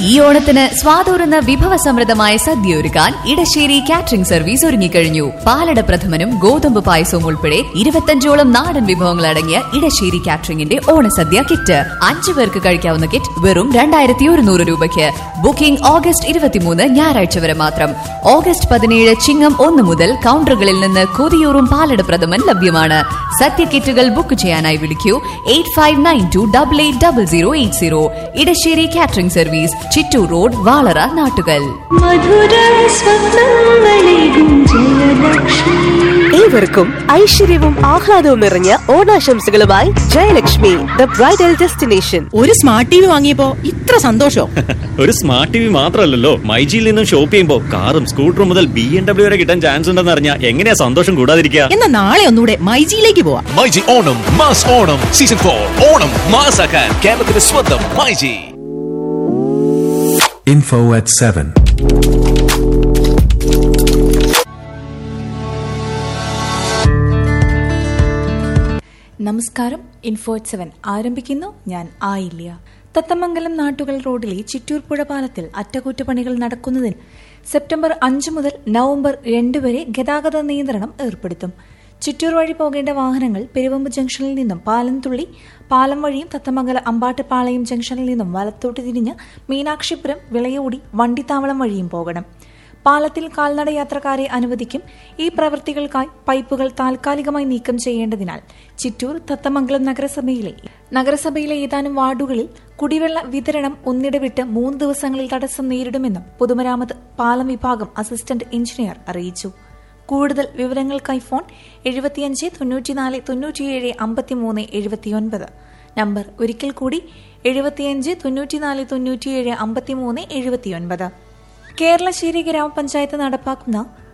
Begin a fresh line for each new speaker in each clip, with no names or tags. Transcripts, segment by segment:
ഈ ഓണത്തിന് സ്വാതൂറുന്ന വിഭവസമൃദ്ധമായ സദ്യ ഒരുക്കാൻ ഇടശ്ശേരി കാറ്ററിംഗ് സർവീസ് ഒരുങ്ങിക്കഴിഞ്ഞു പാലട പ്രഥമനും ഗോതമ്പ് പായസവും ഉൾപ്പെടെ ഇരുപത്തഞ്ചോളം നാടൻ വിഭവങ്ങൾ അടങ്ങിയ ഇടശ്ശേരി കാറ്ററിംഗിന്റെ ഓണസദ്യ കിറ്റ് അഞ്ചു പേർക്ക് കഴിക്കാവുന്ന കിറ്റ് വെറും രണ്ടായിരത്തി ഒരുന്നൂറ് രൂപയ്ക്ക് ബുക്കിംഗ് ഓഗസ്റ്റ് ഇരുപത്തിമൂന്ന് ഞായറാഴ്ച വരെ മാത്രം ഓഗസ്റ്റ് പതിനേഴ് ചിങ്ങം ഒന്ന് മുതൽ കൗണ്ടറുകളിൽ നിന്ന് കൊതിയൂറും പാലട പ്രഥമൻ ലഭ്യമാണ് സദ്യ കിറ്റുകൾ ബുക്ക് ചെയ്യാനായി വിളിക്കൂ eight five nine two double eight double zero eight zero Edasseri catering service Chittur road Valara Nattukal
മധുര സ്വപ്നങ്ങളേകും ജയലക്ഷ്മി
ഏവർക്കും ഐശ്വര്യവും ആഹ്ലാദവും നിറഞ്ഞ ഓണാശംസകളുമായി ജയലക്ഷ്മി ദ ബ്രൈഡൽ ഡെസ്റ്റിനേഷൻ
ഒരു സ്മാർട്ട് ടി വി വാങ്ങിയപ്പോ ഇത്ര സന്തോഷം
ഒരു സ്മാർട്ട് ടി വി മാത്രമല്ലല്ലോ മൈജിയിൽ നിന്നും ഷോപ്പ് ചെയ്യുമ്പോൾ കാറും സ്കൂട്ടറും മുതൽ ബി എം ഡബ്ല്യു വരെ കിട്ടാൻ ചാൻസ് ഉണ്ടെന്ന് അറിഞ്ഞാൽ എങ്ങനെയാ സന്തോഷം കൂടാതിരിക്കുക
എന്നാ നാളെ ഒന്നുകൂടെ മൈജിയിലേക്ക് പോവാം
myG Onam mass Onam season for Onam മാസാക്കാൻ കേരളത്തിന്റെ സ്വന്തം മൈജി
Info at 7.
നമസ്കാരം ഇൻഫോ സെവൻ ആരംഭിക്കുന്നു ഞാൻ ആയില്യ തത്തമംഗലം നാട്ടുകൾ റോഡിലെ ചിറ്റൂർ പുഴ പാലത്തിൽ അറ്റകുറ്റപ്പണികൾ നടക്കുന്നതിന് സെപ്റ്റംബർ അഞ്ച് മുതൽ നവംബർ രണ്ട് വരെ ഗതാഗത നിയന്ത്രണം ഏർപ്പെടുത്തും ചിറ്റൂർ വഴി പോകേണ്ട വാഹനങ്ങൾ പെരുവമ്പ് ജംഗ്ഷനിൽ നിന്നും പാലം തുള്ളി പാലം വഴിയും തത്തമംഗല അമ്പാട്ടുപാളയം ജംഗ്ഷനിൽ നിന്നും വലത്തോട്ട് തിരിഞ്ഞ് മീനാക്ഷിപുരം വിളയോടി വണ്ടിത്താവളം വഴിയും പോകണം പാലത്തിൽ കാൽനട യാത്രക്കാരെ അനുവദിക്കും ഈ പ്രവൃത്തികൾക്കായി പൈപ്പുകൾ താൽക്കാലികമായി നീക്കം ചെയ്യേണ്ടതിനാൽ ചിറ്റൂർ തത്തമംഗലം നഗരസഭയിലെ നഗരസഭയിലെ ഏതാനും വാർഡുകളിൽ കുടിവെള്ള വിതരണം ഒന്നിടവിട്ട് മൂന്ന് ദിവസങ്ങളിൽ തടസ്സം നേരിടുമെന്നും പൊതുമരാമത്ത് പാലം വിഭാഗം അസിസ്റ്റന്റ് എഞ്ചിനീയർ അറിയിച്ചു കൂടുതൽ വിവരങ്ങൾക്കായി ഫോൺ എഴുപത്തിയഞ്ച് തൊണ്ണൂറ്റിനാല് തൊണ്ണൂറ്റിയേഴ് അമ്പത്തിമൂന്ന് എഴുപത്തിയൊൻപത് നമ്പർ ഒരിക്കൽ കൂടി എഴുപത്തിയഞ്ച് തൊണ്ണൂറ്റിനാല് തൊണ്ണൂറ്റിയേഴ് അമ്പത്തിമൂന്ന് എഴുപത്തിയൊൻപത് കേരളശ്ശേരി ഗ്രാമപഞ്ചായത്ത് നടപ്പാക്കുന്ന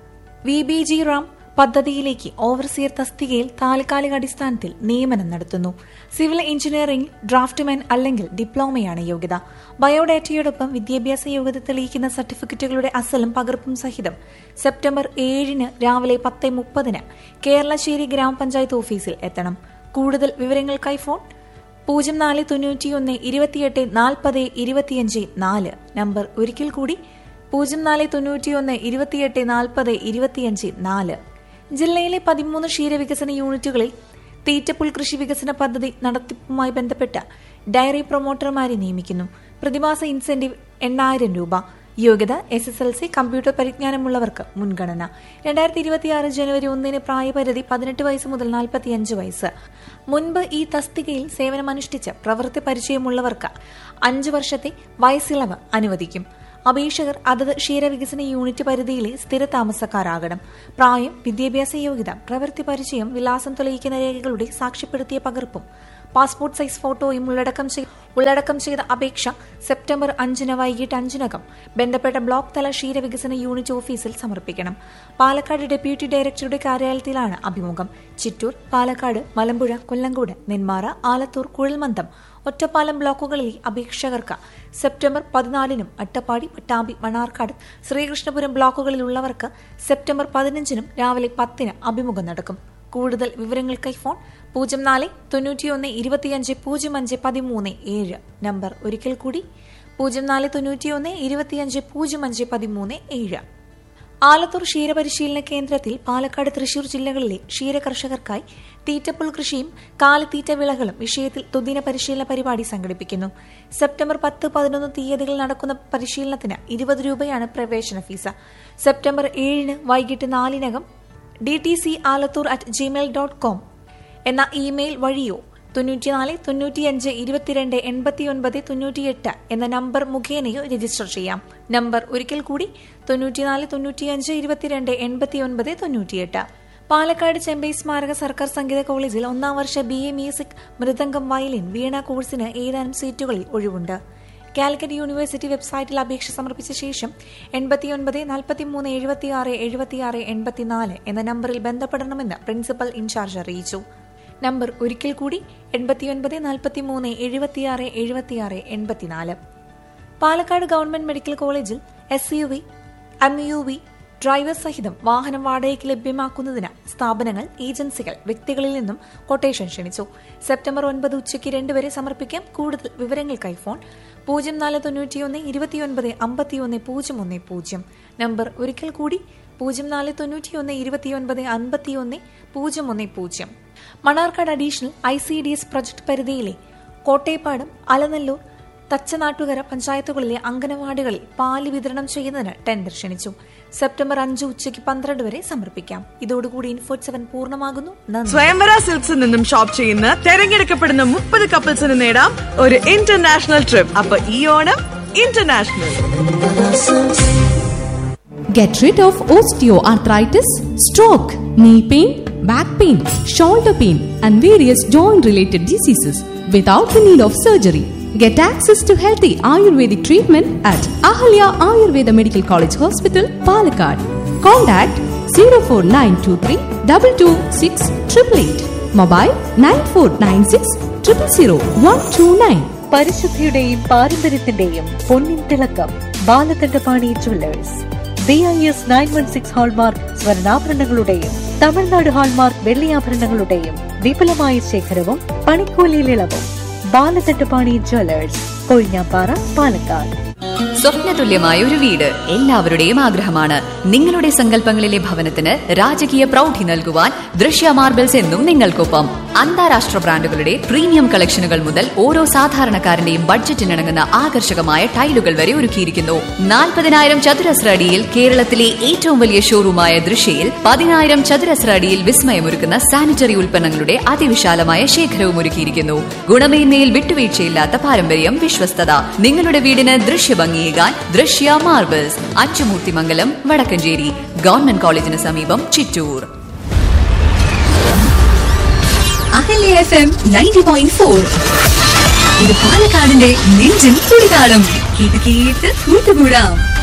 വി ബി ജി റാം പദ്ധതിയിലേക്ക് ഓവർസിയർ തസ്തികയിൽ താൽക്കാലിക അടിസ്ഥാനത്തിൽ നിയമനം നടത്തുന്നു സിവിൽ എഞ്ചിനീയറിംഗ് ഡ്രാഫ്റ്റ്മാൻ അല്ലെങ്കിൽ ഡിപ്ലോമയാണ് യോഗ്യത ബയോഡാറ്റയോടൊപ്പം വിദ്യാഭ്യാസ യോഗ്യത തെളിയിക്കുന്ന സർട്ടിഫിക്കറ്റുകളുടെ അസലും പകർപ്പും സഹിതം സെപ്റ്റംബർ ഏഴിന് രാവിലെ പത്ത് മുപ്പതിന് കേരളശ്ശേരി ഗ്രാമപഞ്ചായത്ത് ഓഫീസിൽ എത്തണം കൂടുതൽ വിവരങ്ങൾക്കായി ഫോൺ പൂജ്യം നാല് തൊണ്ണൂറ്റിയൊന്ന് ഇരുപത്തിയെട്ട് നാൽപ്പത് ഇരുപത്തിയഞ്ച് നാല് നമ്പർ ഒരിക്കൽ കൂടി പൂജ്യം നാല് തൊണ്ണൂറ്റിയൊന്ന് ഇരുപത്തിയെട്ട് നാൽപ്പത് ഇരുപത്തിയഞ്ച് നാല് ജില്ലയിലെ പതിമൂന്ന് ക്ഷീരവികസന യൂണിറ്റുകളിൽ തീറ്റപ്പുൽ കൃഷി വികസന പദ്ധതി നടത്തിപ്പുമായി ബന്ധപ്പെട്ട ഡയറി പ്രൊമോട്ടർമാരെ നിയമിക്കുന്നു പ്രതിമാസ ഇൻസെന്റീവ് എണ്ണായിരം രൂപ യോഗ്യത S S L C computer പരിജ്ഞാനമുള്ളവർക്ക് മുൻഗണന രണ്ടായിരത്തി ഇരുപത്തിയാറ് ജനുവരി ഒന്നിന് പ്രായപരിധി പതിനെട്ട് വയസ്സ് മുതൽ നാൽപ്പത്തിയഞ്ച് വയസ്സ് മുൻപ് ഈ തസ്തികയിൽ സേവനമനുഷ്ഠിച്ച് പ്രവൃത്തി പരിചയമുള്ളവർക്ക് അഞ്ച് വർഷത്തെ വയസ്സിളവ് അനുവദിക്കും അപേക്ഷകർ അതത് ക്ഷീരവികസന യൂണിറ്റ് പരിധിയിലെ സ്ഥിര താമസക്കാരാകണം പ്രായം വിദ്യാഭ്യാസ യോഗ്യത പ്രവൃത്തി പരിചയം വിലാസം തെളിയിക്കുന്ന രേഖകളുടെ സാക്ഷ്യപ്പെടുത്തിയ പകർപ്പും പാസ്പോർട്ട് സൈസ് ഫോട്ടോയും ഉള്ളടക്കം ചെയ്- ഉള്ളടക്കം ചെയ്ത അപേക്ഷ സെപ്റ്റംബർ അഞ്ചിന് വൈകിട്ട് അഞ്ചിനകം ബന്ധപ്പെട്ട ബ്ലോക്ക് തല ക്ഷീരവികസന യൂണിറ്റ് ഓഫീസിൽ സമർപ്പിക്കണം പാലക്കാട് ഡെപ്യൂട്ടി ഡയറക്ടറുടെ കാര്യാലയത്തിലാണ് അഭിമുഖം ചിറ്റൂർ പാലക്കാട് മലമ്പുഴ കൊല്ലങ്കോട് നെന്മാറ ആലത്തൂർ കുഴൽമന്ദം ഒറ്റപ്പാലം ബ്ലോക്കുകളിലെ അപേക്ഷകർക്ക് സെപ്റ്റംബർ പതിനാലിനും അട്ടപ്പാടി പട്ടാമ്പി മണാർക്കാട് ശ്രീകൃഷ്ണപുരം ബ്ലോക്കുകളിലുള്ളവർക്ക് സെപ്റ്റംബർ പതിനഞ്ചിനും രാവിലെ പത്തിന് അഭിമുഖം നടക്കും കൂടുതൽ വിവരങ്ങൾക്കായി ഫോൺ പൂജ്യം നാല് തൊണ്ണൂറ്റിയൊന്ന് ഇരുപത്തിയഞ്ച് പൂജ്യം അഞ്ച് പതിമൂന്ന് ഏഴ് നമ്പർ ഒരിക്കൽ കൂടി പൂജ്യം നാല് തൊണ്ണൂറ്റിയൊന്ന് ഇരുപത്തിയഞ്ച് പൂജ്യം അഞ്ച് പതിമൂന്ന് ഏഴ് ആലത്തൂർ ക്ഷീരപരിശീലന കേന്ദ്രത്തിൽ പാലക്കാട് തൃശൂർ ജില്ലകളിലെ ക്ഷീര കർഷകർക്കായി തീറ്റപ്പുൽ കൃഷിയും കാലിത്തീറ്റ വിളകളും വിഷയത്തിൽ ദ്വിദിന പരിശീലന പരിപാടി സംഘടിപ്പിക്കുന്നു സെപ്റ്റംബർ പത്ത് പതിനൊന്ന് തീയതികളിൽ നടക്കുന്ന പരിശീലനത്തിന് ഇരുപത് രൂപയാണ് പ്രവേശന ഫീസ് സെപ്റ്റംബർ ഏഴിന് വൈകിട്ട് നാലിനകം D T C Alathur at Gmail dot com എന്ന ഇമെയിൽ വഴിയോ തൊണ്ണൂറ്റിനാല് തൊണ്ണൂറ്റിയഞ്ച് ഇരുപത്തിരണ്ട് എൺപത്തിയൊൻപത് തൊണ്ണൂറ്റിയെട്ട് എന്ന നമ്പർ മുഖേനയോ രജിസ്റ്റർ ചെയ്യാം നമ്പർ ഒരിക്കൽ കൂടി തൊണ്ണൂറ്റിനാല് തൊണ്ണൂറ്റിയഞ്ച് ഇരുപത്തിരണ്ട് എൺപത്തിയൊൻപത് തൊണ്ണൂറ്റിയെട്ട് പാലക്കാട് ചെമ്പൈ സ്മാരക സർക്കാർ സംഗീത കോളേജിൽ ഒന്നാം വർഷ B A music mridangam violin veena കോഴ്സിന് ഏതാനും സീറ്റുകളിൽ ഒഴിവുണ്ട് കാലിക്കറ്റ് യൂണിവേഴ്സിറ്റി വെബ്സൈറ്റിൽ അപേക്ഷ സമർപ്പിച്ച ശേഷം എൺപത്തിയൊൻപത് നാൽപ്പത്തിമൂന്ന് എഴുപത്തിയാറ് എഴുപത്തിയാറ് എൺപത്തിനാല് എന്ന നമ്പറിൽ ബന്ധപ്പെടണമെന്ന് പ്രിൻസിപ്പൽ ഇൻചാർജ് അറിയിച്ചു നമ്പർ ഒരിക്കൽ കൂടി എൺപത്തിയൊൻപത് നാൽപ്പത്തിമൂന്ന് എഴുപത്തിയാറ് എഴുപത്തിയാറ് എൺപത്തിനാല് പാലക്കാട് ഗവൺമെന്റ് മെഡിക്കൽ കോളേജിൽ S U V M U V driver സഹിതം വാഹനം വാടകയ്ക്ക് ലഭ്യമാക്കുന്നതിന് സ്ഥാപനങ്ങൾ ഏജൻസികൾ വ്യക്തികളിൽ നിന്നും കൊട്ടേഷൻ ക്ഷണിച്ചു സെപ്റ്റംബർ ഒൻപത് ഉച്ചയ്ക്ക് രണ്ട് വരെ സമർപ്പിക്കാം കൂടുതൽ വിവരങ്ങൾക്കായി ഫോൺ പൂജ്യം നാല് തൊണ്ണൂറ്റിയൊന്ന് ഇരുപത്തിയൊൻപത് അമ്പത്തിയൊന്ന് പൂജ്യം ഒന്ന് പൂജ്യം നമ്പർ ഒരിക്കൽ കൂടി പൂജ്യം നാല് തൊണ്ണൂറ്റിയൊന്ന് ഇരുപത്തിയൊൻപത് അൻപത്തിയൊന്ന് പൂജ്യം ഒന്ന് പൂജ്യം Mannarkkad additional I C D S project പരിധിയിലെ കോട്ടയപ്പാടം അലനല്ലൂർ തച്ചനാട്ടുകര പഞ്ചായത്തുകളിലെ അംഗനവാടികളിൽ പാല് വിതരണം ചെയ്യുന്നതിന് ടെൻഡർ ക്ഷണിച്ചു സെപ്റ്റംബർ അഞ്ച് ഉച്ചയ്ക്ക് പന്ത്രണ്ട് വരെ സമർപ്പിക്കാം ഇതോടുകൂടി ഇൻഫോട്ട് സെവൻ പൂർണ്ണമാകുന്നു നന്ദി
സ്വയംവര സിൽക്സിൽ നിന്നും ഷോപ്പ് ചെയ്യുന്ന തെരഞ്ഞെടുക്കപ്പെടുന്ന മുപ്പത് കപ്പിൾസിന് നേടാം ഒരു ഇന്റർനാഷണൽ ട്രിപ്പ് അപ്പൊ ഈ Onam international
Get rid of osteoarthritis, stroke, knee pain, back pain, shoulder pain, and various joint related diseases without the need of surgery. Get access to healthy Ayurvedic treatment at Ahalya Ayurveda Medical College Hospital, Palakkad. Contact 04923 226 888. Mobile 9496 000 129.
പരിശുദ്ധിയുടെയും പാരമ്പര്യത്തിന്റെയും പൊന്നിൻ തിളക്കം Balakandapani Jewellers B I S nine one six hallmark സ്വർണ്ണാഭരണങ്ങളുടെയും Tamil Nadu hallmark വെള്ളിയാഭരണങ്ങളുടെയും വിപുലമായ ശേഖരവും പണിക്കൂലിയിൽ ഇളവും Balakandapani Jewellers Kozhinjampara Palakkad
സ്വപ്നതുല്യമായ ഒരു വീട് എല്ലാവരുടെയും ആഗ്രഹമാണ് നിങ്ങളുടെ സങ്കല്പങ്ങളിലെ ഭവനത്തിന് രാജകീയ പ്രൗഢി നൽകുവാൻ ദൃശ്യ മാർബിൾസ് എന്നും നിങ്ങൾക്കൊപ്പം അന്താരാഷ്ട്ര ബ്രാൻഡുകളുടെ പ്രീമിയം കളക്ഷനുകൾ മുതൽ ഓരോ സാധാരണക്കാരന്റെയും ബഡ്ജറ്റിനിണങ്ങുന്ന ആകർഷകമായ ടൈലുകൾ വരെ ഒരുക്കിയിരിക്കുന്നു നാൽപ്പതിനായിരം ചതുരശ്ര അടിയിൽ കേരളത്തിലെ ഏറ്റവും വലിയ ഷോറൂമായ ദൃശ്യയിൽ പതിനായിരം ചതുരശ്ര അടിയിൽ വിസ്മയമൊരുക്കുന്ന സാനിറ്ററി ഉൽപ്പന്നങ്ങളുടെ അതിവിശാലമായ ശേഖരവും ഒരുക്കിയിരിക്കുന്നു ഗുണമേന്മയിൽ വിട്ടുവീഴ്ചയില്ലാത്ത പാരമ്പര്യം വിശ്വസ്തത നിങ്ങളുടെ വീടിന് ദൃശ്യഭംഗിയേകാൻ ദൃശ്യ മാർബിൾസ് അച്ചുമൂർത്തിമംഗലം വടക്കഞ്ചേരി ഗവൺമെന്റ് കോളേജിന് സമീപം Chittur
Ahalya F M ninety point four ഇത് പാലക്കാടിന്റെ നെഞ്ചിൻ തുടിതാളം കേട്ട് കേട്ട് കൂട്ടുകൂടാം